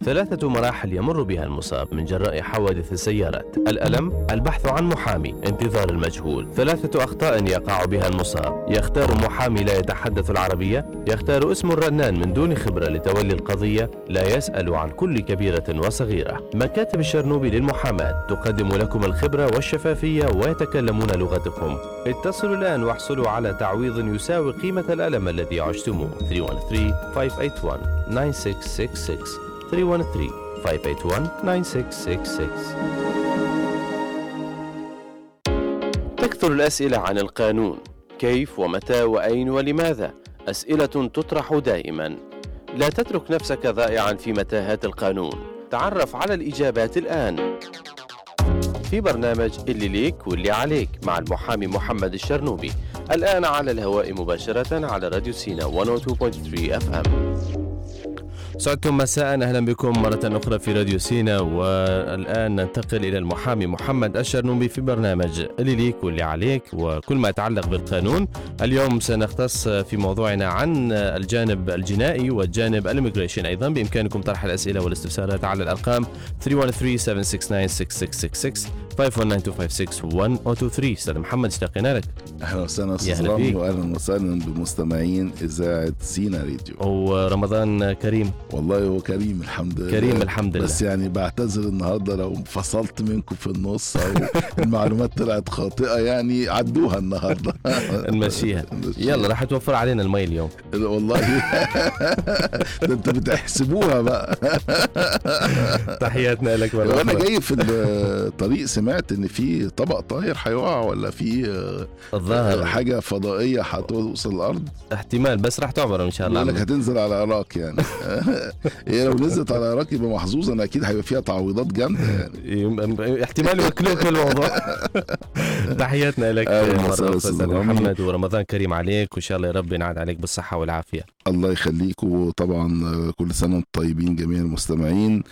ثلاثة مراحل يمر بها المصاب من جراء حوادث السيارات الألم البحث عن محامي انتظار المجهول ثلاثة أخطاء يقع بها المصاب يختار محامي لا يتحدث العربية يختار اسم الرنان من دون خبرة لتولي القضية لا يسأل عن كل كبيرة وصغيرة مكاتب الشرنوبي للمحاماة تقدم لكم الخبرة والشفافية ويتكلمون لغتكم اتصلوا الآن واحصلوا على تعويض يساوي قيمة الألم الذي عشتموه 313 581 9666 313 581 9666 تكثر الأسئلة عن القانون كيف ومتى وأين ولماذا أسئلة تطرح دائما لا تترك نفسك ضائعا في متاهات القانون تعرف على الإجابات الآن في برنامج اللي ليك واللي عليك مع المحامي محمد الشرنوبي الآن على الهواء مباشرة على راديو سينا 102.3 اف ام سعدتم مساء اهلا بكم مره اخرى في راديو سينا والان ننتقل الى المحامي محمد الشرنوبي في برنامج اللي ليك واللي عليك وكل ما يتعلق بالقانون اليوم سنختص في موضوعنا عن الجانب الجنائي والجانب الاميجريشن ايضا بامكانكم طرح الاسئله والاستفسارات على الارقام 313 769 6666 519-256-1023 استاذ محمد اشتقنا لك اهلا وسهلا استاذ رامي واهلا وسهلا بمستمعين اذاعه سينا راديو ورمضان كريم والله هو كريم الحمد لله كريم الحمد لله بس يعني بعتذر النهارده لو فصلت منكم في النص او المعلومات طلعت خاطئه يعني عدوها النهارده نمشيها يلا راح توفر علينا المي اليوم والله ده انت بتحسبوها بقى تحياتنا لك وانا جاي في الطريق سمعت ان في طبق طاير هيقع ولا في الظاهر حاجه فضائيه هتوصل الارض احتمال بس راح تعبر ان شاء الله لك هتنزل على العراق يعني هي لو نزلت على العراق يبقى محظوظ انا اكيد هيبقى فيها تعويضات جامده يعني احتمال يوكلوك في الموضوع تحياتنا لك مره استاذ محمد ورمضان كريم عليك وان شاء الله يا رب ينعاد عليك بالصحه والعافيه الله يخليك وطبعا كل سنه وانتم طيبين جميع المستمعين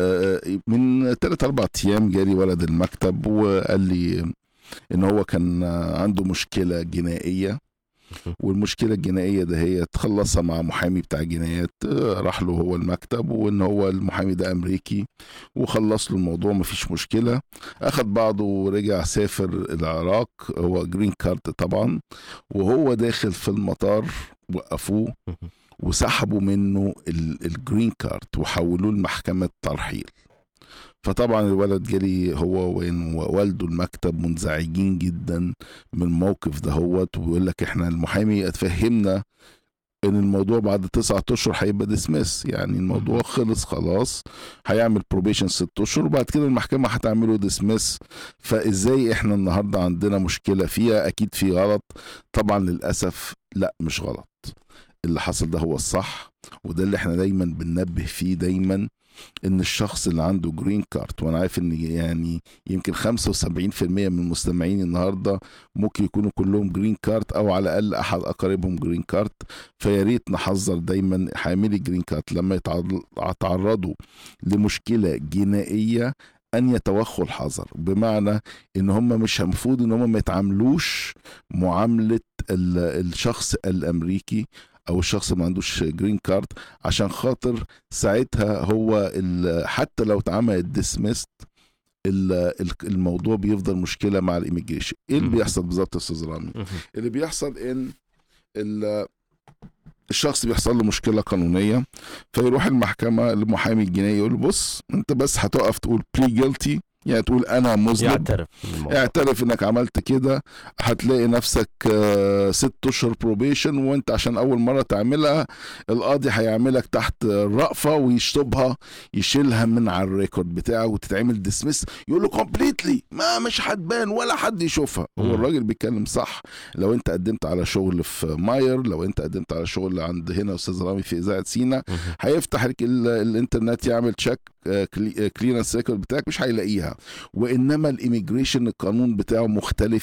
من ثلاث اربع ايام جالي ولد المكتب وقال لي ان هو كان عنده مشكله جنائيه والمشكله الجنائيه ده هي تخلصها مع محامي بتاع جنايات راح له هو المكتب وان هو المحامي ده امريكي وخلص له الموضوع مفيش مشكله اخد بعضه ورجع سافر العراق هو جرين كارد طبعا وهو داخل في المطار وقفوه وسحبوا منه الجرين كارد وحولوه لمحكمة ترحيل فطبعا الولد جالي هو ووالده المكتب منزعجين جدا من الموقف ده هوت ويقول لك احنا المحامي اتفهمنا ان الموضوع بعد تسعة اشهر هيبقى ديسمس يعني الموضوع خلص خلاص هيعمل بروبيشن ست اشهر وبعد كده المحكمه هتعمله ديسمس فازاي احنا النهارده عندنا مشكله فيها اكيد في غلط طبعا للاسف لا مش غلط اللي حصل ده هو الصح وده اللي احنا دايما بننبه فيه دايما ان الشخص اللي عنده جرين كارت وانا عارف ان يعني يمكن 75% من المستمعين النهارده ممكن يكونوا كلهم جرين كارت او على الاقل احد اقاربهم جرين كارت فيا ريت نحذر دايما حاملي جرين كارت لما يتعرضوا لمشكله جنائيه ان يتوخوا الحذر بمعنى ان هم مش المفروض ان هم ما يتعاملوش معامله الشخص الامريكي او الشخص ما عندوش جرين كارد عشان خاطر ساعتها هو حتى لو اتعمل ديسمست الموضوع بيفضل مشكله مع الايميجريشن ايه اللي بيحصل بالظبط يا استاذ رامي اللي بيحصل ان الشخص بيحصل له مشكله قانونيه فيروح المحكمه المحامي الجنائي يقول بص انت بس هتقف تقول بلي جيلتي يعني تقول انا مذنب يعترف اعترف انك عملت كده هتلاقي نفسك ست اشهر بروبيشن وانت عشان اول مره تعملها القاضي هيعملك تحت الرأفه ويشطبها يشيلها من على الريكورد بتاعه وتتعمل ديسمس يقول له كومبليتلي ما مش هتبان ولا حد يشوفها هو الراجل بيتكلم صح لو انت قدمت على شغل في ماير لو انت قدمت على شغل عند هنا استاذ رامي في اذاعه سينا هيفتح لك الانترنت يعمل تشيك كليرنس ريكورد بتاعك مش هيلاقيها وانما الايميجريشن القانون بتاعه مختلف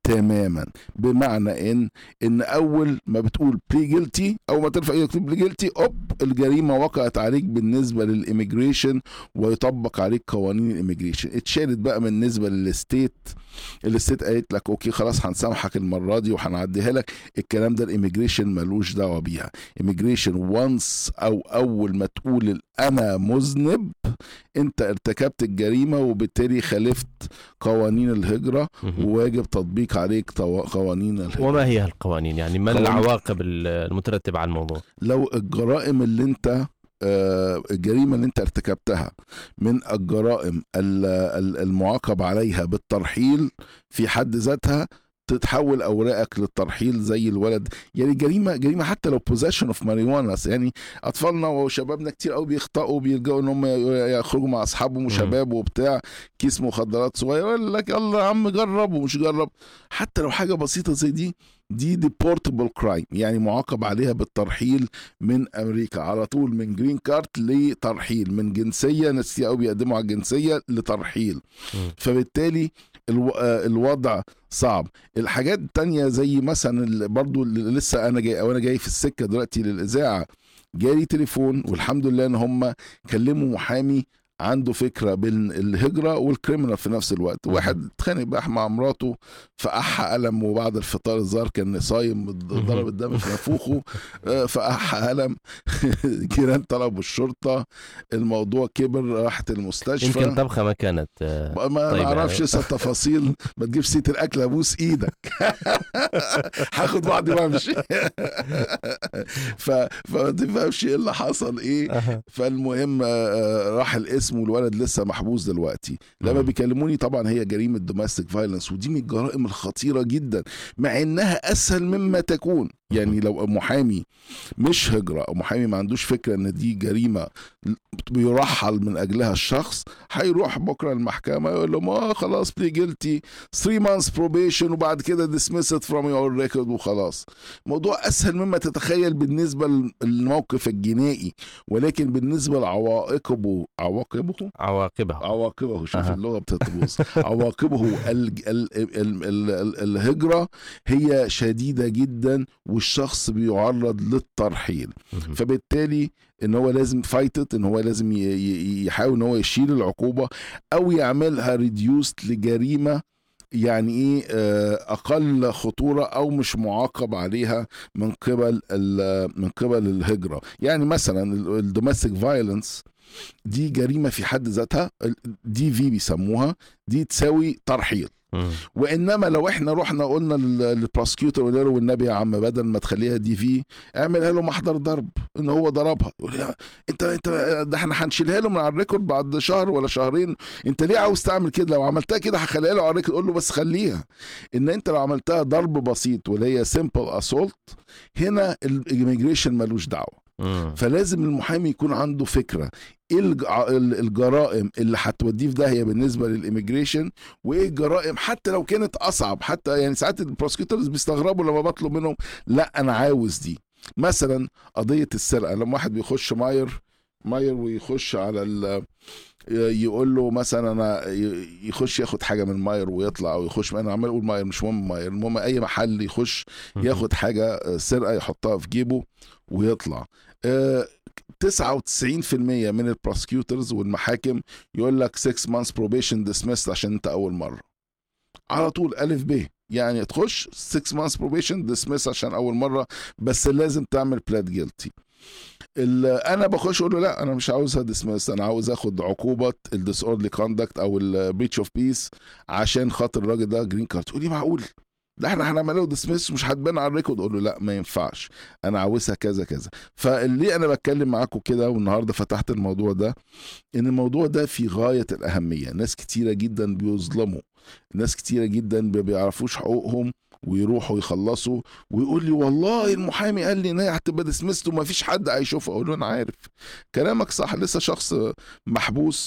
تماما بمعنى ان ان اول ما بتقول بلي جيلتي او ما ترفع ايدك بلي جيلتي اوب الجريمه وقعت عليك بالنسبه للإيميجريشن ويطبق عليك قوانين الإيميجريشن اتشالت بقى بالنسبه للستيت الستيت قالت لك اوكي خلاص هنسامحك المره دي وهنعديها لك الكلام ده الإيميجريشن ملوش دعوه بيها إيميجريشن وانس او اول ما تقول انا مذنب انت ارتكبت الجريمه وبالتالي خالفت قوانين الهجره مهم. وواجب تطبيق عليك طو- قوانين الهجره وما هي القوانين يعني ما قوانين- العواقب المترتبة على الموضوع لو الجرائم اللي انت آه، الجريمه اللي انت ارتكبتها من الجرائم ال- ال- المعاقب عليها بالترحيل في حد ذاتها تتحول اوراقك للترحيل زي الولد يعني جريمه جريمه حتى لو بوزيشن اوف ماريجوانا يعني اطفالنا وشبابنا كتير قوي بيخطئوا بيلجأوا ان هم يخرجوا مع اصحابهم وشباب وبتاع كيس مخدرات صغير يقول لك يلا يا عم جرب ومش جرب حتى لو حاجه بسيطه زي دي دي ديبورتبل كرايم يعني معاقب عليها بالترحيل من امريكا على طول من جرين كارت لترحيل من جنسيه ناس كتير قوي بيقدموا على الجنسيه لترحيل مم. فبالتالي الو... آه، الوضع صعب الحاجات التانية زي مثلا ال- برضو اللي لسه انا جاي او انا جاي في السكه دلوقتي للاذاعه جالي تليفون والحمد لله ان هم كلموا محامي عنده فكره بين الهجره والكريمنال في نفس الوقت واحد اتخانق بقى مع مراته فأح قلم وبعد الفطار الظاهر كان صايم ضرب الدم في نافوخه آه، فأح قلم جيران طلبوا الشرطه الموضوع كبر راحت المستشفى يمكن طبخة ما كانت آه، ما طيب، نعرفش يعني- لسه التفاصيل ما تجيبش سيره الاكل ابوس ايدك هاخد بعضي وامشي ف فما تفهمش ايه اللي حصل ايه أها. فالمهم آه، آه، راح الاسم والولد لسه محبوس دلوقتي لما مم. بيكلموني طبعا هي جريمه دوماستيك فايلنس ودي من الجرائم الخطيره جدا مع انها اسهل مما تكون يعني لو محامي مش هجرة أو محامي ما عندوش فكرة إن دي جريمة بيرحل من أجلها الشخص هيروح بكرة المحكمة يقول لهم اه خلاص بلي جيلتي 3 مانثs probation وبعد كده dismiss it from your record وخلاص موضوع أسهل مما تتخيل بالنسبة للموقف الجنائي ولكن بالنسبة لعواقبه عواقبه عواقبها عواقبه شوف أها. اللغه بتتبوظ عواقبه ال ال ال ال ال الهجره هي شديده جدا والشخص بيعرض للترحيل مهم. فبالتالي ان هو لازم فايتت ان هو لازم ي- ي- يحاول ان هو يشيل العقوبه او يعملها ريديوست لجريمه يعني ايه آه، اقل خطوره او مش معاقب عليها من قبل ال- من قبل الهجره يعني مثلا الدوميستيك فايلنس دي جريمه في حد ذاتها دي في بيسموها دي تساوي ترحيل مم. وانما لو احنا رحنا قلنا لل- للبروسكيوتور قلنا له والنبي يا عم بدل ما تخليها دي في اعملها له محضر ضرب ان هو ضربها يقول يا انت انت ده احنا هنشيلها له من على الريكورد بعد شهر ولا شهرين انت ليه عاوز تعمل كده لو عملتها كده هخليها له على الريكورد قول له بس خليها ان انت لو عملتها ضرب بسيط واللي هي سيمبل اسولت هنا الاميجريشن ملوش دعوه مم. فلازم المحامي يكون عنده فكره ايه الج- ال- الجرائم اللي هتوديه في داهيه بالنسبه للإيميجريشن وايه الجرائم حتى لو كانت اصعب حتى يعني ساعات البروسكيوتورز بيستغربوا لما بطلب منهم لا انا عاوز دي مثلا قضيه السرقه لما واحد بيخش ماير ماير ويخش على ال يقول له مثلا انا ي- يخش ياخد حاجه من ماير ويطلع او يخش انا عمال اقول ماير مش مهم ماير المهم اي محل يخش مهم. ياخد حاجه آه، سرقه يحطها في جيبه ويطلع آه، 99% من البروسكيوتورز والمحاكم يقول لك 6 months probation dismissed عشان انت اول مره على طول الف ب يعني تخش 6 months probation dismissed عشان اول مره بس لازم تعمل بلاد جيلتي انا بخش اقول له لا انا مش عاوزها ديسمس انا عاوز اخد عقوبه الديس اوردلي كوندكت او البريتش اوف بيس عشان خاطر الراجل ده جرين كارد تقول لي معقول ده احنا هنعمل له ديسمس مش هتبان على الريكورد اقول له لا ما ينفعش انا عاوزها كذا كذا فاللي انا بتكلم معاكم كده والنهارده فتحت الموضوع ده ان الموضوع ده في غايه الاهميه ناس كتيره جدا بيظلموا ناس كتيره جدا ما بيعرفوش حقوقهم ويروحوا يخلصوا ويقول لي والله المحامي قال لي ان هي هتبقى ديسمست وما فيش حد هيشوفها اقول له انا عارف كلامك صح لسه شخص محبوس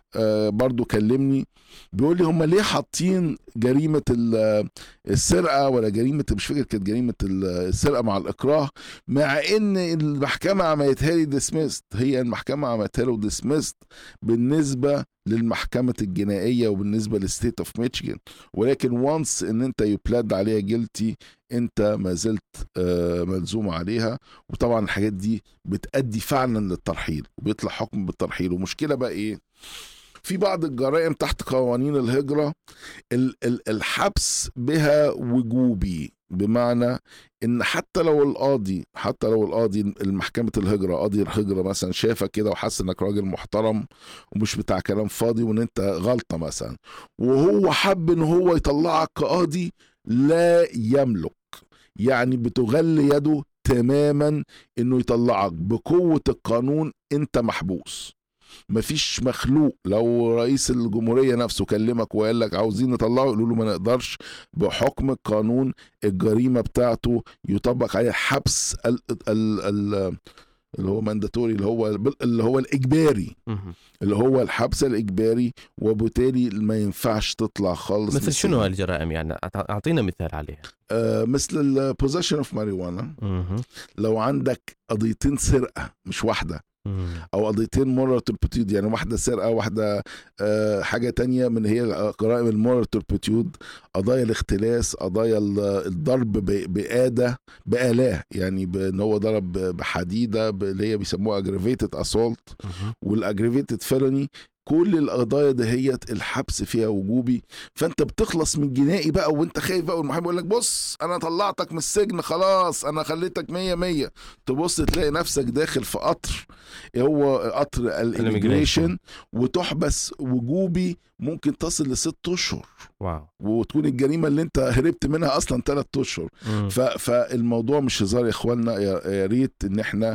آه، برضو كلمني بيقول لي هم ليه حاطين جريمه ال- السرقه ولا جريمه مش فاكر كانت جريمه ال- السرقه مع الاكراه مع ان المحكمه عملتها لي ديسمست هي المحكمه عملتها له ديسمست بالنسبه للمحكمه الجنائيه وبالنسبه للستيت اوف ميشيغان ولكن وانس ان انت يبلاد عليها جلتي انت ما زلت آه، ملزوم عليها وطبعا الحاجات دي بتأدي فعلا للترحيل وبيطلع حكم بالترحيل ومشكله بقى ايه في بعض الجرائم تحت قوانين الهجرة ال- ال- الحبس بها وجوبي بمعنى ان حتى لو القاضي حتى لو القاضي المحكمة الهجرة قاضي الهجرة مثلا شافك كده وحس انك راجل محترم ومش بتاع كلام فاضي وان انت غلطة مثلا وهو حب ان هو يطلعك كقاضي لا يملك يعني بتغل يده تماما انه يطلعك بقوة القانون انت محبوس مفيش مخلوق لو رئيس الجمهورية نفسه كلمك وقال لك عاوزين نطلعه يقولوا له ما نقدرش بحكم القانون الجريمة بتاعته يطبق عليه حبس ال ال ال اللي هو مانداتوري اللي هو اللي هو الإجباري مهم. اللي هو الحبس الإجباري وبالتالي ما ينفعش تطلع خالص مثل من شنو السجن. هالجرائم يعني أعط- اعطينا مثال عليها آه مثل البوزيشن اوف ماريوانا مهم. لو عندك قضيتين سرقة مش واحدة مهم. او قضيتين مورال توربيتيود يعني واحده سرقه واحده آه، حاجه تانية من هي جرائم المورال توربيتيود قضايا الاختلاس قضايا ال- الضرب ب- بآلة بآلاه يعني بان هو ضرب بحديده ب- اللي هي بيسموها اجريفيتد اسولت مهم. والاجريفيتد فيلوني كل القضايا دهيت الحبس فيها وجوبي فانت بتخلص من جنائي بقى وانت خايف بقى والمحامي يقول لك بص انا طلعتك من السجن خلاص انا خليتك مية مية تبص تلاقي نفسك داخل في قطر هو قطر الاميجريشن وتحبس وجوبي ممكن تصل لست اشهر واو وتكون الجريمه اللي انت هربت منها اصلا ثلاث اشهر مم. ف... فالموضوع مش هزار يا اخوانا يا يا ريت ان احنا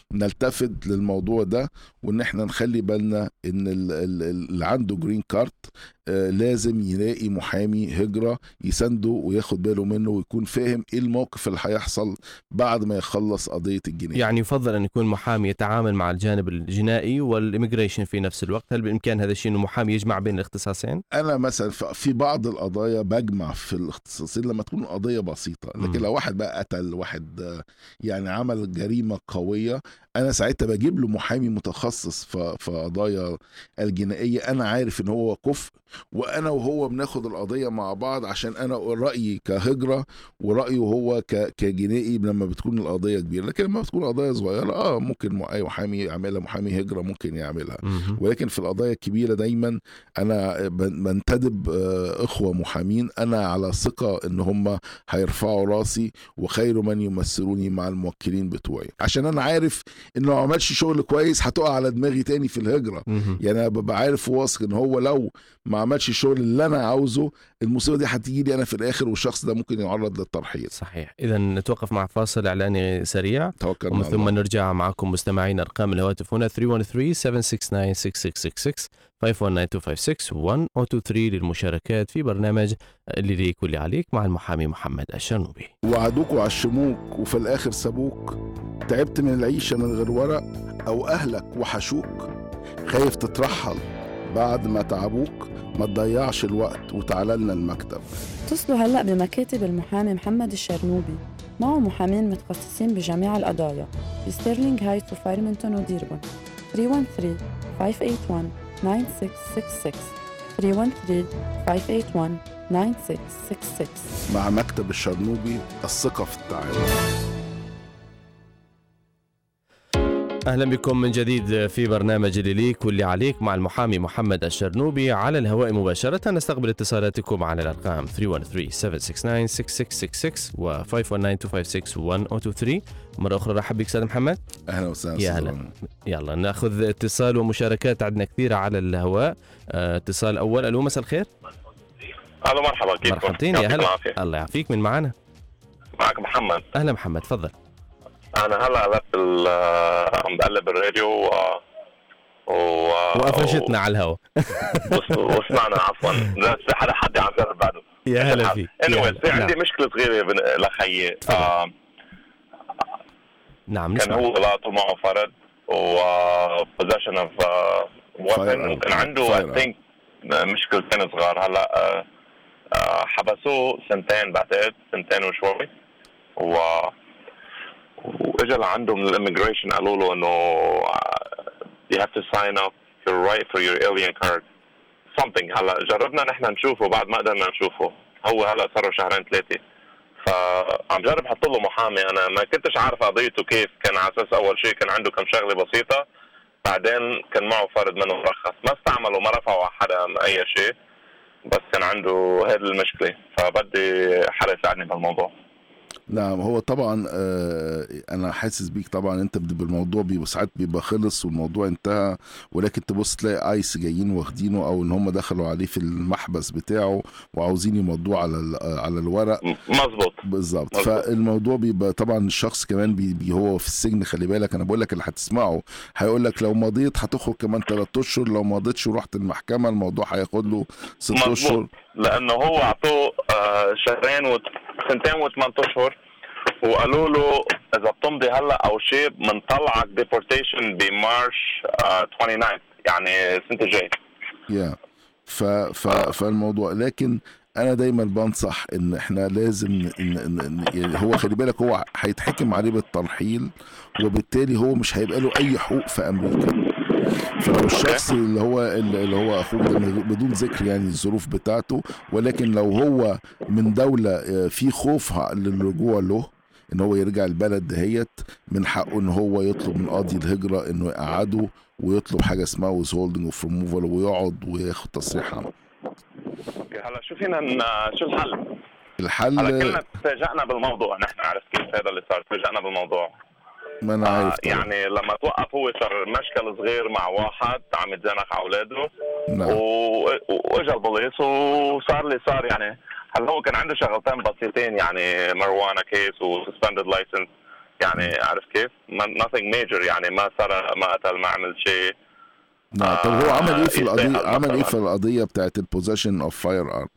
نلتفت للموضوع ده وان احنا نخلي بالنا ان ال- ال- ال- اللي عنده جرين كارت آه، لازم يلاقي محامي هجرة يسنده وياخد باله منه ويكون فاهم ايه الموقف اللي هيحصل بعد ما يخلص قضية الجنيه يعني يفضل ان يكون محامي يتعامل مع الجانب الجنائي والإميجريشن في نفس الوقت هل بامكان هذا الشيء انه محامي يجمع بين الاختصاصين انا مثلا ف- في بعض القضايا بجمع في الاختصاصين لما تكون القضيه بسيطه لكن مم. لو واحد بقى قتل واحد آه، يعني عمل جريمه قويه انا ساعتها بجيب له محامي متخصص في في قضايا الجنائيه انا عارف ان هو كفء وانا وهو بناخد القضيه مع بعض عشان انا رايي كهجره ورايه هو ك- كجنائي لما بتكون القضيه كبيره لكن لما بتكون قضيه صغيره اه ممكن م- اي محامي يعملها محامي هجره ممكن يعملها مهم. ولكن في القضايا الكبيره دايما انا بن- بنتدب آه، اخوه محامين انا على ثقه ان هم هيرفعوا راسي وخير من يمثلوني مع الموكلين بتوعي عشان انا عارف انه لو ما عملش شغل كويس هتقع على دماغي تاني في الهجره مهم. يعني انا ببقى عارف وواثق ان هو لو ما عملش الشغل اللي انا عاوزه المصيبه دي هتيجي لي انا في الاخر والشخص ده ممكن يعرض للترحيل صحيح اذا نتوقف مع فاصل اعلاني سريع توكلنا ومن على ثم الله. نرجع معكم مستمعين ارقام الهواتف هنا 313 769 6666 519 للمشاركات في برنامج اللي ليك واللي عليك مع المحامي محمد الشرنوبي وعدوك وعشموك وفي الاخر سابوك تعبت من العيشه من غير ورق او اهلك وحشوك خايف تترحل بعد ما تعبوك ما تضيعش الوقت وتعالى لنا المكتب اتصلوا هلأ بمكاتب المحامي محمد الشرنوبي معه محامين متخصصين بجميع القضايا في ستيرلينغ هايتس وفايرمنتون وديربون 313 581 9666 313 581 9666 مع مكتب الشرنوبي الثقه في التعامل اهلا بكم من جديد في برنامج اللي ليك واللي عليك مع المحامي محمد الشرنوبي على الهواء مباشرة نستقبل اتصالاتكم على الارقام 313-769-6666 و 519-256-1023 مرة أخرى رحب بك أستاذ محمد اهلا وسهلا يا أستاذ هلا. رامي. يلا ناخذ اتصال ومشاركات عندنا كثيرة على الهواء آه، اتصال أول ألو مساء الخير الو مرحبا كيف مرحبتين يا هلا الله يعافيك من معنا معك محمد أهلا محمد تفضل انا هلا قلبت ال- عم بقلب الراديو و و وقفشتنا على الهواء وس- وسمعنا عفوا لا في حدا حد عم يقرب بعده يا هلا فيك يا anyway هلا. في عندي نعم. مشكله صغيره بن- لخيي تفضل. آه نعم كان نسمع هو غلط ومعه فرد و possession of uh, weapon Firearm. وكان عنده Firearm. I think مشكلتين صغار هلا آه، آه، حبسوه سنتين بعتقد سنتين وشوي و واجا لعندهم من الاميجريشن قالوا له انه آه، you have to sign up your right for your alien card something هلا جربنا نحن نشوفه بعد ما قدرنا نشوفه هو هلا صار له شهرين ثلاثه فعم جرب احط له محامي انا ما كنتش عارف قضيته كيف كان على اساس اول شيء كان عنده كم شغله بسيطه بعدين كان معه فرد منه مرخص ما استعملوا ما رفعوا على حدا اي شيء بس كان عنده هذه المشكله فبدي حدا يساعدني بالموضوع نعم هو طبعا آه انا حاسس بيك طبعا انت بتبقى الموضوع بيبقى ساعات بيبقى خلص والموضوع انتهى ولكن تبص تلاقي ايس جايين واخدينه او ان هم دخلوا عليه في المحبس بتاعه وعاوزين يمضوه على ال- على الورق م- مزبوط بالظبط مظبوط. فالموضوع بيبقى طبعا الشخص كمان بي بي هو في السجن خلي بالك انا بقول لك اللي هتسمعه هيقول لك لو مضيت هتخرج كمان ثلاث اشهر لو ما مضيتش ورحت المحكمه الموضوع هياخد له ست اشهر مزبوط لانه هو اعطوه آه، شهرين و سنتين وثمان اشهر وقالوا له اذا بتمضي هلا او شيء بنطلعك ديبورتيشن بمارش آه، 29 يعني السنه الجايه يا ف ف فالموضوع لكن انا دايما بنصح ان احنا لازم إن إن إن يعني هو خلي بالك هو هيتحكم عليه بالترحيل وبالتالي هو مش هيبقى له اي حقوق في امريكا فلو الشخص اللي هو اللي هو اخوك ده من- بدون ذكر يعني الظروف بتاعته ولكن لو هو من دوله آه، في خوف للرجوع له ان هو يرجع البلد دهيت من حقه ان هو يطلب من قاضي الهجره انه يقعده ويطلب حاجه اسمها ويز هولدنج اوف ريموفال ويقعد وياخد تصريح عام اوكي هلا شو فينا ن- شو الحل؟ هلا الحل كلنا تفاجئنا بالموضوع نحن عرفت كيف هذا اللي صار تفاجئنا بالموضوع ما انا عارف آه، طبعا يعني لما توقف هو صار مشكل صغير مع واحد عم يتزنق على اولاده نعم و- واجا البوليس وصار اللي صار يعني هلا هو كان عنده شغلتين بسيطين يعني مروانة كيس وسسبندد لايسنس يعني عارف كيف؟ ما- nothing major يعني ما سرق ما قتل ما عمل شيء نعم طب هو عمل ايه في آه، القضيه يستاهل عمل ايه مثلاً. في القضيه بتاعت البوزيشن اوف فاير ارم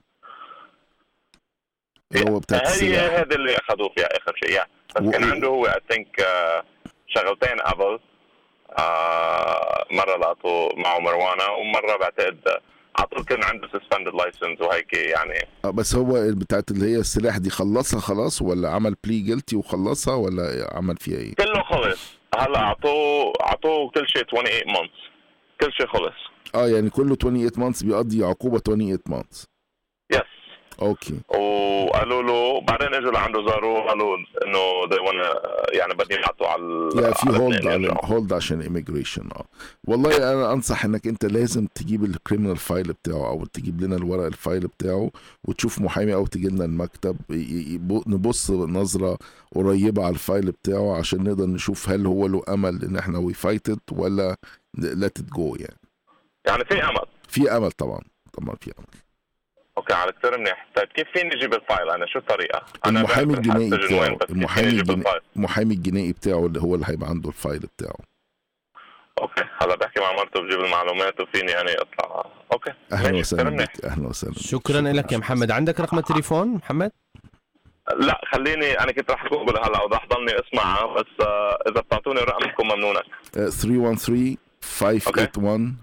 اللي هو بتاعت هي السلاح هذا اللي اخذوه فيها اخر شيء يعني بس و- كان عنده هو اي ثينك شغلتين قبل آه، مره لقطوا معه مروانة ومره بعتقد على طول كان عنده سسبندد لايسنس وهيك يعني آه، بس هو بتاعت اللي هي السلاح دي خلصها خلاص ولا عمل بلي جيلتي وخلصها ولا عمل فيها ايه؟ كله خلص هلا اعطوه اعطوه كل شيء 28 مانثs كل شيء خلص اه يعني كله 28 مانثs بيقضي عقوبه 28 مانثs يس اوكي وقالوا له بعدين اجوا لعنده زاروه قالوا انه they wanna يعني بدهم يحطوا على ال- يا في على هولد الاثنين على يرجعوا. هولد عشان ايميجريشن اه والله انا انصح انك انت لازم تجيب الكريمنال فايل بتاعه او تجيب لنا الورق الفايل بتاعه وتشوف محامي او تجي لنا المكتب ي- ي- يبو- نبص نظره قريبه على الفايل بتاعه عشان نقدر نشوف هل هو له امل ان احنا وي فايت ولا ليت ات جو يعني يعني في امل في امل طبعا طبعا في امل اوكي على كثير منيح طيب كيف فيني اجيب الفايل انا شو الطريقه؟ انا المحامي بعرف الحد الجنائي سجن وين، بتاعه بس كيف المحامي فيني اجيب الجنائي الفايل؟ المحامي الجنائي بتاعه اللي هو اللي هيبقى عنده الفايل بتاعه اوكي هلا بحكي مع مرته بجيب المعلومات وفيني يعني اطلع اوكي اهلا ماشي، وسهلا كثير منيح. بك اهلا وسهلا بك. شكرا لك يا محمد عندك رقم التليفون محمد لا خليني انا كنت رح اقول هلا وراح ضلني اسمعها بس آه، اذا بتعطوني الرقم بكون ممنونك Uh, 313 581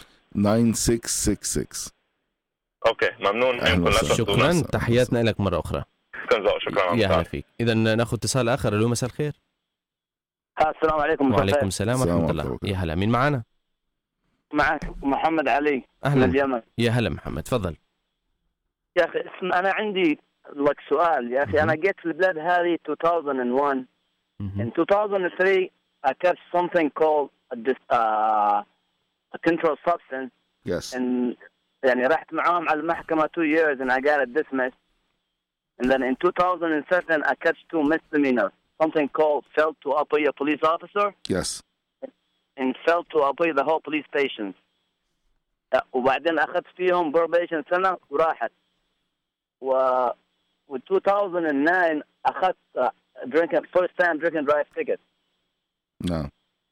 9666 اوكي ممنون أهلا منكم لا وسهلا. تنسوا. شكرا الله. تحياتنا لك مره اخرى تنزعوا شكرا يا هلا فيك اذا ناخذ اتصال اخر الو مساء الخير السلام عليكم مساء وعليكم الخير. السلام السلام ورحمه ورحمة الله الله يا هلا مين معنا معك محمد علي من اهلا اليمن يا هلا محمد تفضل يا اخي اسم انا عندي لك سؤال يا اخي انا جيت في البلاد هذه 2001 مهم. in 2003 I kept something called a, dis- uh, a controlled substance Yes. and يعني رحت معاهم على المحكمة two years and I got it dismissed and then in 2007 I catch two misdemeanors something called failed to obey a police officer Yes. and failed to obey the whole police station أه، وبعدين اخذت فيهم probation سنه وراحت و و 2009 اخذت uh, drinking first time drink and drive ticket نعم.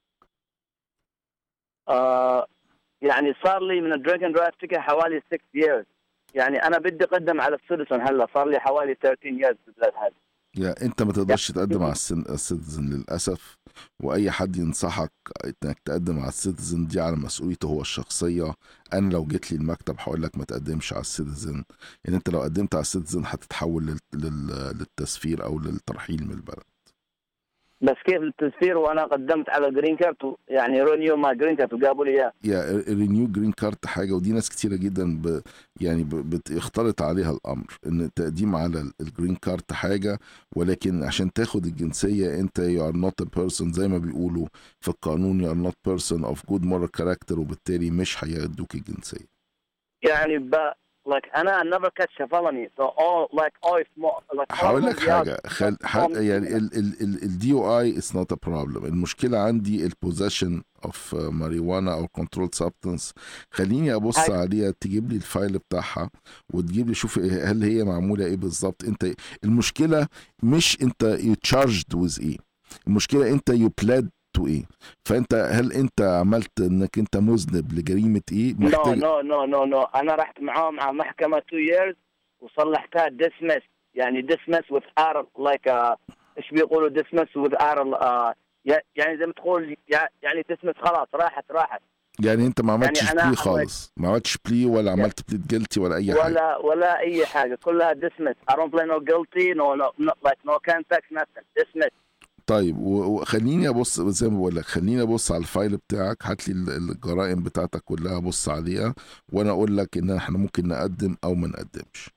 آه يعني صار لي من الدرينك اند درايف تيكت حوالي 6 years يعني انا بدي اقدم على السيتيزن هلا صار لي حوالي 13 years في البلاد هذه يا انت ما تقدرش تقدم على السن- السيتيزن للاسف واي حد ينصحك انك تقدم على السيتيزن دي على مسؤوليته هو الشخصيه انا لو جيت لي المكتب هقول لك ما تقدمش على السيتيزن يعني انت لو قدمت على السيتيزن هتتحول لل- لل- للتسفير او للترحيل من البلد بس كيف التسفير وانا قدمت على جرين كارت يعني رونيو ما جرين كارت وجابوا لي اياه يا الرينيو جرين كارت حاجه ودي ناس كتيره جدا ب يعني ب- بتختلط عليها الامر ان التقديم على ال- الجرين كارت حاجه ولكن عشان تاخد الجنسيه انت يو ار نوت ا بيرسون زي ما بيقولوا في القانون يو ار نوت بيرسون اوف جود مورال كاركتر وبالتالي مش هيدوك الجنسيه يعني ب like انا never catch a felony so all like all small like all هقول لك the حاجه yards- خل... ح... all- يعني الدي او اي از نوت ا بروبلم المشكله عندي البوزيشن اوف ماريجوانا او كنترول سبستنس خليني ابص هاي- عليها تجيب لي الفايل بتاعها وتجيب لي شوف إيه- هل هي معموله ايه بالظبط انت المشكله مش انت يو تشارجد ويز ايه المشكله انت يو بلاد تو ايه فانت هل انت عملت انك انت مذنب لجريمه ايه no محتاج no no no no انا رحت معاهم على محكمة two years وصلحتها dismiss يعني dismiss with R like uh, ايش بيقولوا dismiss with R uh, يع- يعني زي ما تقول يع- يعني dismiss خلاص راحت راحت يعني انت ما عملتش يعني أنا بلي عملت- خالص ما عملتش بلي ولا عملت بليد جلتي ولا اي حاجه ولا ولا اي حاجة كلها dismiss I don't play no guilty no no, no like no contact nothing dismiss طيب و- وخليني ابص زي ما بقول لك خليني ابص على الفايل بتاعك هات لي ال- الجرائم بتاعتك كلها ابص عليها وانا اقول لك ان احنا ممكن نقدم او ما نقدمش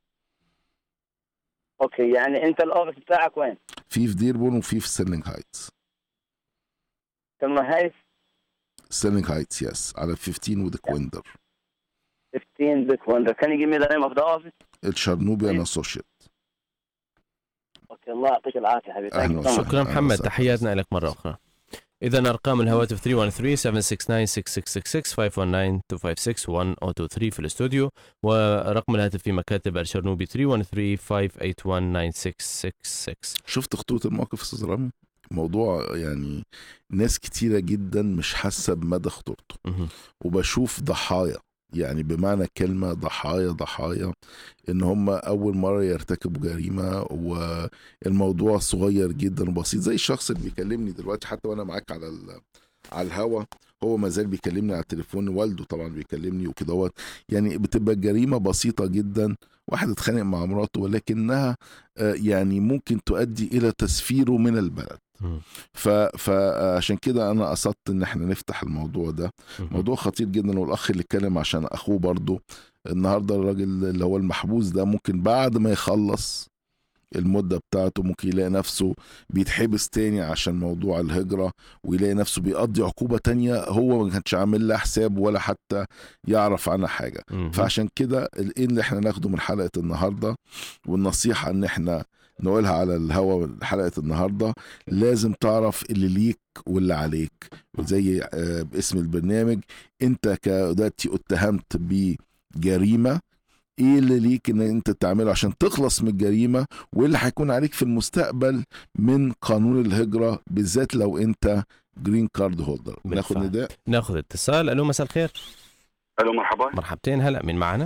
اوكي يعني انت الاوفيس بتاعك وين؟ في في ديربون وفي في ستيرلينج هايتس ثم هاي ستيرلينج هايتس يس على 15 وذ كويندر 15 بيك وندر can you give me the name of the office الشرنوبيان طيب. اسوشيت اوكي الله يعطيك العافيه حبيبي أهلا Thank you so much. وسهلا. شكرا أهلا محمد وسهلا. تحياتنا لك مرة أخرى إذا أرقام الهواتف 313-769-6666 519-256-1023 في الاستوديو ورقم الهاتف في مكاتب الشرنوبي 313-581-9666 شفت خطوره الموقف استاذ رامي موضوع يعني ناس كتيره جدا مش حاسه بمدى خطورته مهم. وبشوف ضحايا يعني بمعنى كلمة ضحايا ضحايا ان هم اول مرة يرتكبوا جريمة والموضوع صغير جدا وبسيط زي الشخص اللي بيكلمني دلوقتي حتى وانا معاك على ال- على الهوا هو ما زال بيكلمني على التليفون والده طبعا بيكلمني وكدهوت يعني بتبقى الجريمة بسيطة جدا واحد اتخانق مع مراته ولكنها آه، يعني ممكن تؤدي الى تسفيره من البلد مم. ف- فعشان كده انا قصدت ان احنا نفتح الموضوع ده مهم. موضوع خطير جدا والاخ اللي اتكلم عشان اخوه برضه النهارده الراجل اللي هو المحبوس ده ممكن بعد ما يخلص المدة بتاعته ممكن يلاقي نفسه بيتحبس تاني عشان موضوع الهجرة ويلاقي نفسه بيقضي عقوبة تانية هو ما كانش عامل لها حساب ولا حتى يعرف عنها حاجة مهم. فعشان كده ال- ايه اللي احنا ناخده من حلقة النهاردة والنصيحة ان احنا نقولها على الهوا حلقة النهاردة لازم تعرف اللي ليك واللي عليك زي آه، باسم البرنامج انت كدلوقتي اتهمت بجريمة ايه اللي ليك ان انت تعمله عشان تخلص من الجريمة وايه اللي هيكون عليك في المستقبل من قانون الهجرة بالذات لو انت جرين كارد هولدر ناخد بالفعل. نداء ناخذ اتصال ألو مساء الخير الو مرحبا مرحبتين هلا من معنا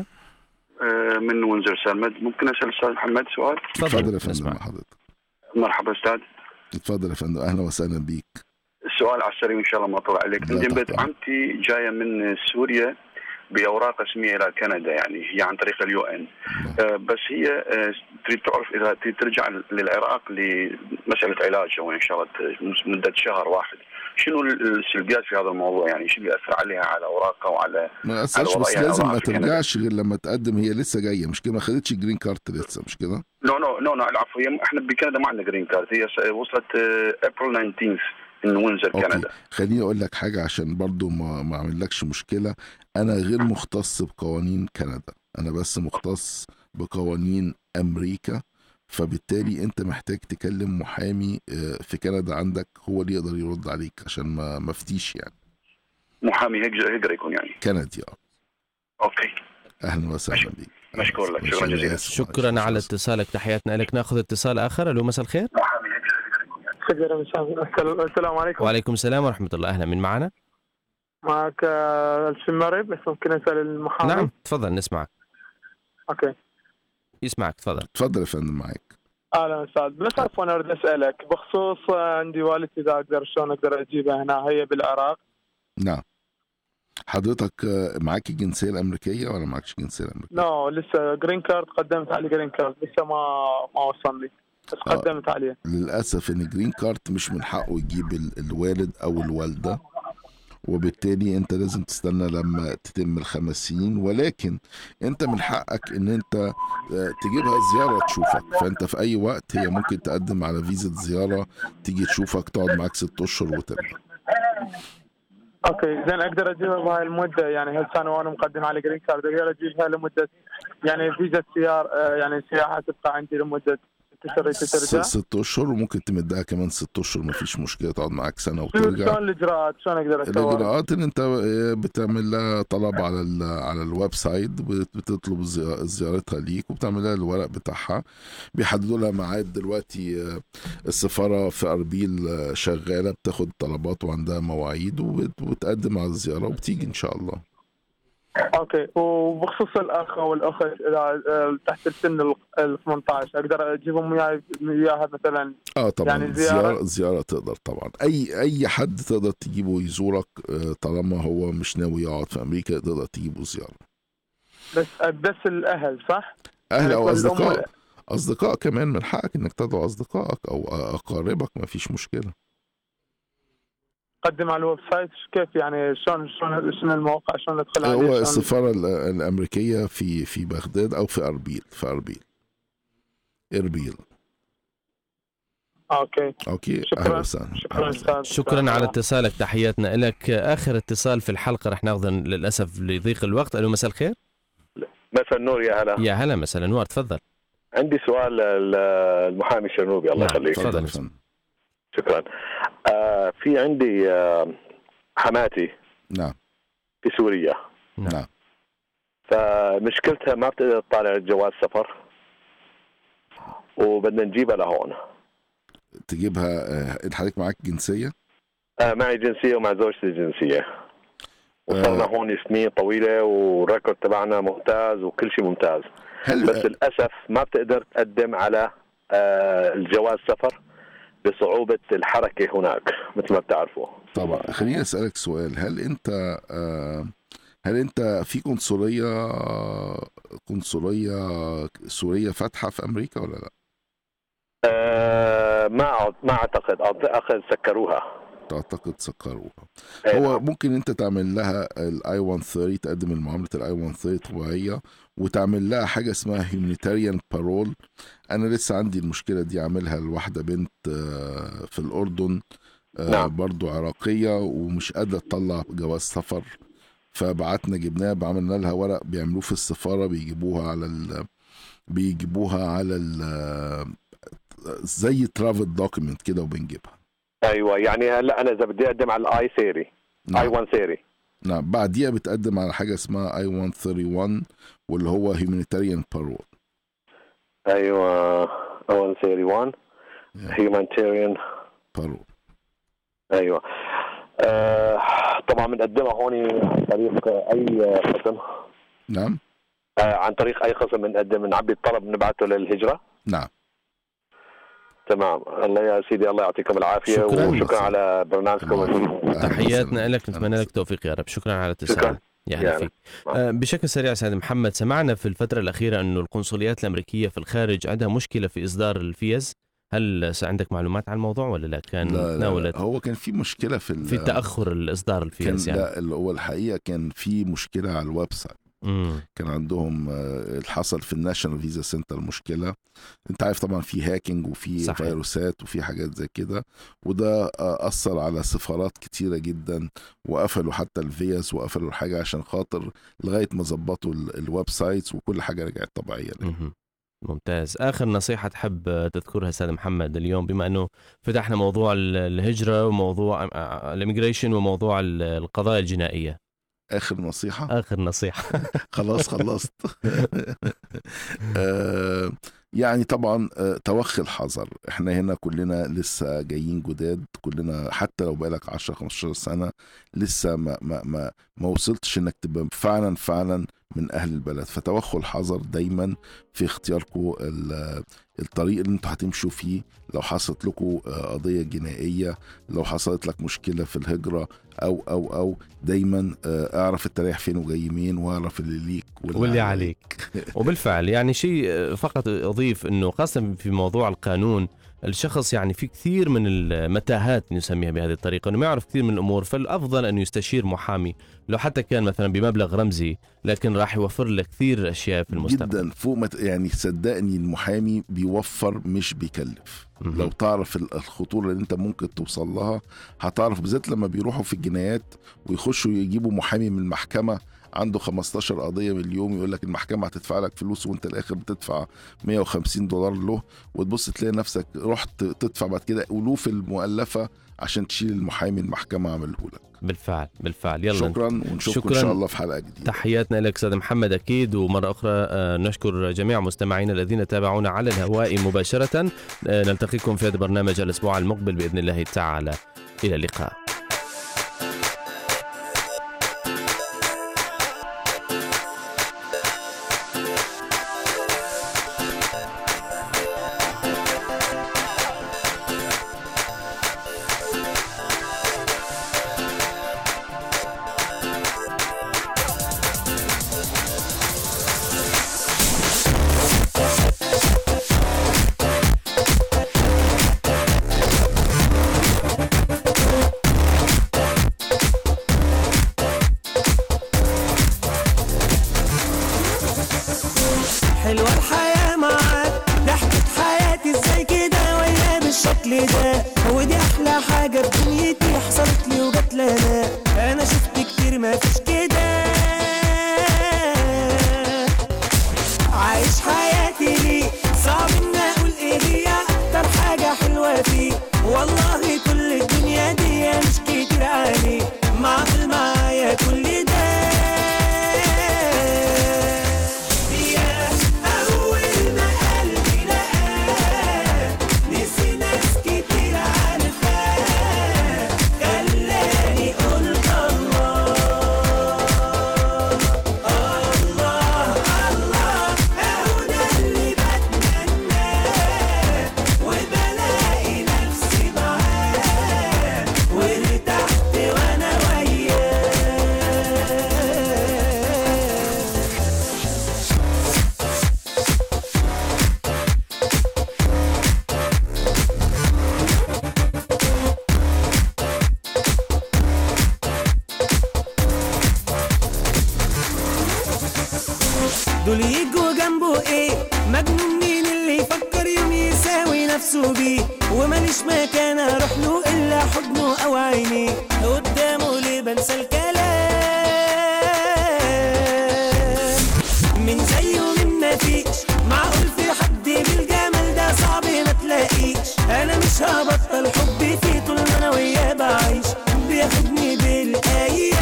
آه، من ونزر سالمد ممكن اسال الاستاذ محمد سؤال اتفضل يا فندم نسمع. مع حضرتك مرحبا استاذ اتفضل يا فندم اهلا وسهلا بيك السؤال على السريع ان شاء الله ما اطول عليك لا عندي تحت بنت أمرك. عمتي جايه من سوريا باوراق رسميه الى كندا يعني هي عن طريق اليو ان نعم. بس هي آه، تريد تعرف اذا تريد ترجع للعراق لمساله علاج او ان شاء الله ت- مده شهر واحد شنو السلبيات في هذا الموضوع يعني شنو ياثر عليها على اوراقها وعلى ما اثرش على بس وضعها لازم ما الوضع في كندا. ترجعش غير لما تقدم هي لسه جايه مش كده ما خدتش جرين كارت لسه مش كده نو نو نو نو العفو هي احنا بكندا ما عندنا جرين كارد هي س- وصلت ابريل 19 من وينزر اوكي كندا خليني اقول لك حاجه عشان برضو ما ما اعملكش مشكله انا غير مختص بقوانين كندا انا بس مختص بقوانين امريكا فبالتالي انت محتاج تكلم محامي آه، في كندا عندك هو اللي يقدر يرد عليك عشان ما ما افتيش يعني محامي هجر هجر يكون يعني كندي اه اوكي اهلا وسهلا بيك مشكور لك. ماشي، شكراً أنا جزيلاً. آسف، شكرا معلش، على آسف. اتصالك تحياتنا لك ناخذ اتصال آخر ألو مساء الخير محامي هجر هجر يكون يعني شكرا السلام السلام عليكم وعليكم السلام ورحمة الله أهلا من معنا معك آه، الشماري بس ممكن اسال المحامي نعم تفضل نسمعك اوكي يسمعك تفضل اتفضل يا فندم معاك اهلا وسهلا بس عفوا اريد اسالك بخصوص آه، عندي والدتي اذا اقدر شلون اقدر اجيبها هنا هي بالعراق نعم حضرتك آه، معاك الجنسيه الامريكيه ولا معكش الجنسيه الامريكيه؟ نو لسه جرين كارد قدمت عليه جرين كارد لسه ما ما وصلني بس آه. قدمت عليه للاسف ان جرين كارت مش من حقه يجيب ال- الوالد او الوالده وبالتالي انت لازم تستنى لما تتم الخمس سنين ولكن انت من حقك ان انت آه، تجيبها زياره تشوفك فانت في اي وقت هي ممكن تقدم على فيزا زياره تيجي تشوفك تقعد معاك ست اشهر وترجع اوكي زين اقدر اجيبها بهاي المده يعني هسه انا وانا مقدم على جرين كارد اقدر اجيبها لمده يعني فيزا سيار آه، يعني سياحه تبقى عندي لمده ست اشهر س- ترجع ست اشهر وممكن تمدها كمان ست اشهر مفيش مشكله تقعد معاك سنه شلون وترجع شلون الاجراءات شلون اقدر اسوي الاجراءات ان انت بتعمل لها طلب على ال على الويب سايت بت- بتطلب زي- زيارتها ليك وبتعمل لها الورق بتاعها بيحددوا لها ميعاد دلوقتي آه، السفاره في اربيل آه، شغاله بتاخد طلبات وعندها مواعيد وبت- وبتقدم على الزياره وبتيجي ان شاء الله اوكي وبخصوص الاخ او الاخت اذا آه، تحت السن ال- ال 18 اقدر اجيبهم وياي وياها مثلا اه طبعا يعني يعني زيارة- زياره زياره تقدر طبعا اي اي حد تقدر تجيبه يزورك آه، طالما هو مش ناوي يقعد في امريكا تقدر تجيبه زياره بس بس الاهل صح؟ اهل يعني او كل اصدقاء أم- اصدقاء كمان من حقك انك تدعو اصدقائك او اقاربك ما فيش مشكله قدم على الويب سايت كيف يعني شلون شلون شنو الموقع شلون ندخل عليه هو شلون- السفاره ال- الامريكيه في في بغداد او في اربيل في اربيل اربيل اوكي اوكي شكراً. اهلا وسهلا شكرا أهلا وسهلا. استاذ شكرا على اتصالك تحياتنا لك اخر اتصال في الحلقه رح ناخذه للاسف لضيق الوقت الو مساء الخير مساء النور يا هلا يا هلا مساء الانوار تفضل عندي سؤال للمحامي الشرنوبي الله نعم. يخليك تفضل. تفضل يا فندم. شكرا آه في عندي آه حماتي نعم في سوريا نعم. نعم فمشكلتها ما بتقدر تطالع جواز سفر وبدنا نجيبها لهون تجيبها آه، انت حضرتك معاك جنسيه آه معي جنسية ومع زوجتي جنسية وصلنا آه. هون سنين طويلة والريكورد تبعنا ممتاز وكل شيء ممتاز هل بس للأسف ما بتقدر تقدم على آه الجواز سفر بصعوبة الحركة هناك مثل ما بتعرفوا طبعا خليني اسالك سؤال هل انت آه، هل انت في قنصليه قنصليه سوريه فاتحه في امريكا ولا لا؟ آه ما أعت- ما اعتقد اعتقد سكروها تعتقد سكروها إيه هو نعم. ممكن انت تعمل لها الاي 130 تقدم المعامله الاي 130 طبيعيه وتعمل لها حاجه اسمها هيومانيتاريان بارول انا لسه عندي المشكله دي عاملها لواحده بنت آه، في الاردن آه، نعم. برضو عراقيه ومش قادره تطلع جواز سفر فبعتنا جبناها عملنا لها ورق بيعملوه في السفاره بيجيبوها على ال بيجيبوها على ال زي ترافل دوكيمنت كده وبنجيبها ايوه يعني هلا انا اذا بدي اقدم على الاي سيري اي نعم. 1 سيري نعم بعديها بتقدم على حاجه اسمها اي 131 واللي هو هيومانيتاريان بارول ايوه اي 1 سيري 1 هيومانيتيريان بارول ايوه آه طبعا بنقدمها هون عن طريق اي خصم نعم آه عن طريق اي خصم بنقدم بنعبي الطلب بنبعته للهجره نعم تمام الله يا سيدي الله يعطيكم العافيه شكراً. وشكرا على برنامجكم أهلاً تحياتنا وسهلاً. لك نتمنى لك توفيق يا رب شكرا على شكراً. اتصالك يا هلا يا فيك هلا. آه، بشكل سريع سيد محمد سمعنا في الفترة الأخيرة أنه القنصليات الأمريكية في الخارج عندها مشكلة في إصدار الفيز هل عندك معلومات عن الموضوع ولا لا كان لا لا تناولت لا هو كان في مشكله في ال- في تأخر الإصدار كان الفيز يعني لا اللي هو الحقيقه كان في مشكله على الويب سايت مم. كان عندهم آه، حصل في الناشونال فيزا سنتر مشكله انت عارف طبعا في هاكينج وفي صحيح. فيروسات وفي حاجات زي كده وده آه، اثر على سفارات كتيره جدا وقفلوا حتى الفيز وقفلوا الحاجه عشان خاطر لغايه ما ظبطوا ال- الويب سايتس وكل حاجه رجعت طبيعيه مهم. ممتاز آخر نصيحة تحب تذكرها أستاذ محمد اليوم بما أنه فتحنا موضوع ال- الهجرة وموضوع الإميجريشن وموضوع ال- القضايا الجنائية اخر نصيحه آخر نصيحة خلاص خلصت آه، يعني طبعا آه، توخي الحذر احنا هنا كلنا لسه جايين جداد كلنا حتى لو بقالك 10 15 سنه لسه ما ما ما, ما وصلتش انك تبقى فعلا فعلا من اهل البلد فتوخوا الحذر دايما في اختياركم ال- الطريق اللي انتوا هتمشوا فيه لو حصلت لكم آه، قضيه جنائيه لو حصلت لك مشكله في الهجره او او او دايما آه، اعرف انت رايح فين وجاي مين واعرف اللي ليك واللي عليك وبالفعل يعني شيء فقط اضيف انه خاصه في موضوع القانون الشخص يعني في كثير من المتاهات نسميها بهذه الطريقه انه ما يعرف كثير من الامور فالافضل ان يستشير محامي لو حتى كان مثلا بمبلغ رمزي لكن راح يوفر له كثير اشياء في المستقبل جدا فوق ما ت- يعني صدقني المحامي بيوفر مش بيكلف مهم. لو تعرف ال- الخطوره اللي انت ممكن توصل لها هتعرف بالذات لما بيروحوا في الجنايات ويخشوا يجيبوا محامي من المحكمه عنده 15 قضيه باليوم يقول لك المحكمه هتدفع لك فلوس وانت الاخر بتدفع 150 دولار له وتبص تلاقي نفسك رحت تدفع بعد كده الوف المؤلفه عشان تشيل المحامي المحكمه عمله لك بالفعل بالفعل يلا شكرا ونشوفكم شكراً. ان شاء الله في حلقه جديده تحياتنا لك استاذ محمد اكيد ومره اخرى آه، نشكر جميع مستمعينا الذين تابعونا على الهواء مباشره آه، نلتقيكم في هذا البرنامج الاسبوع المقبل باذن الله تعالى الى اللقاء حلوة الحياة معاك ضحكة حياتي ازاي كده ويا بالشكل ده ودي احلى حاجة في دنيتي حصلت لي وجات لنا انا شفت كتير ما فيش كده عايش حياتي ليه صعب ان اقول ايه هي اكتر حاجة حلوة فيه والله كل الدنيا دي مش كتير عليه معقول معايا كل ده يا أول ما قلبي لقاك نسي ناس كتير عارفاه خلاني قلت الله الله الله أهو ده اللي بتمناه وبلاقي نفسي معاه وارتحت وأنا وياه دول يجوا جنبه ايه مجنون مين اللي يفكر يوم يساوي نفسه بيه وماليش مكان اروح له الا حضنه او عينيه قدامه ليه بنسى الكلام من زيه من مفيش معقول في حد بالجمال ده صعب ما تلاقيش انا مش هبطل حبي فيه طول ما انا وياه بعيش بياخدني بالايام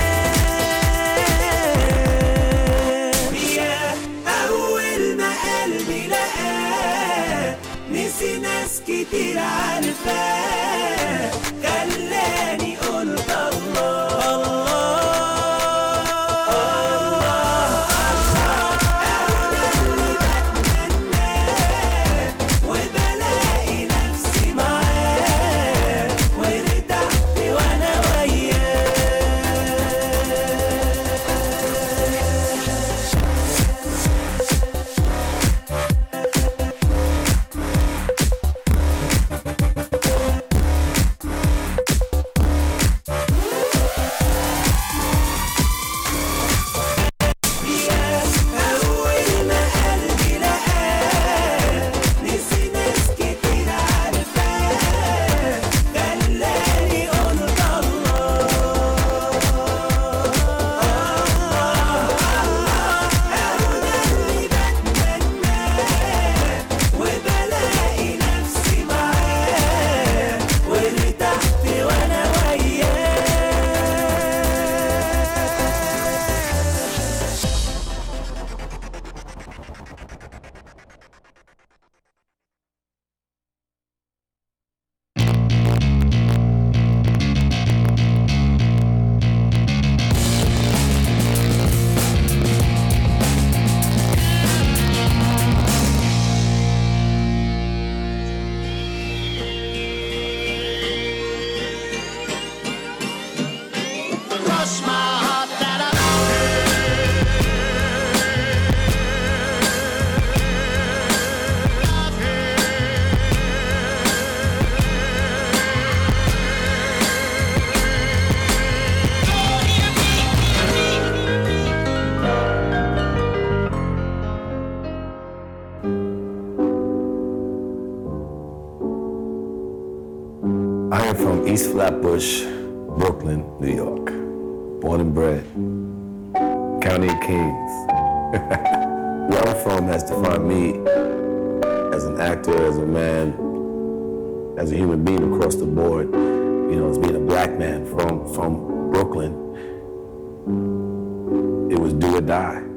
يا اول ما قلبي لقاه نسي ناس كتير عارفاه خلاني قلت الله وبلاقي نفسي معاه وارتحت وانا وياه East Flatbush, Brooklyn, New York. Born and bred. County of Kings. Where I'm from has defined me as an actor, as a man, as a human being across the board. You know, as being a black man from, from Brooklyn, it was do or die.